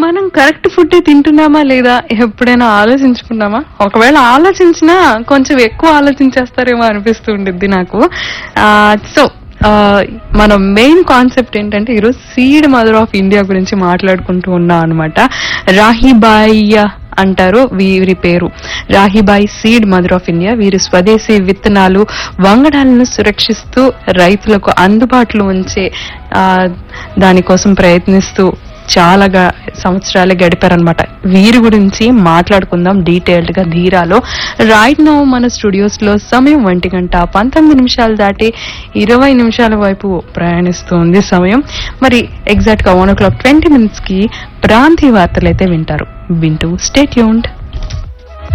మనం correct food తింటున్నామా లేదా ఎప్పుడైనా ఆలోచించుకున్నామా ఒకవేళ ఆలోచించినా కొంచెం ఎక్కువ ఆలోచించేస్తారేమో అనిపిస్తూ ఉండిద్ది నాకు సో మన మెయిన్ కాన్సెప్ట్ ఏంటంటే ఈరోజు సీడ్ మదర్ ఆఫ్ ఇండియా గురించి మాట్లాడుకుంటూ ఉన్నాం అనమాట రాహిబాయి అంటారు వీరి పేరు Rahibai seed mother of India వీరు స్వదేశీ విత్తనాలు వంగడాలను సురక్షిస్తూ రైతులకు అందుబాటులో ఉంచే ఆ, దానికోసం ప్రయత్నిస్తూ చాలా గా- సంవత్సరాలు గడిపారనమాట వీరి గురించి మాట్లాడుకుందాం డీటెయిల్డ్ గా ధీరాలో రైట్ నౌ మన స్టూడియోస్ లో సమయం ఒంటి గంట పంతొమ్మిది నిమిషాలు దాటి ఇరవై నిమిషాల వైపు ప్రయాణిస్తుంది సమయం మరి ఎగ్జాక్ట్ గా one o'clock twenty minutes కి ప్రాంతీయ వార్తలు అయితే వింటారు వింటూ స్టేట్ యూన్డ్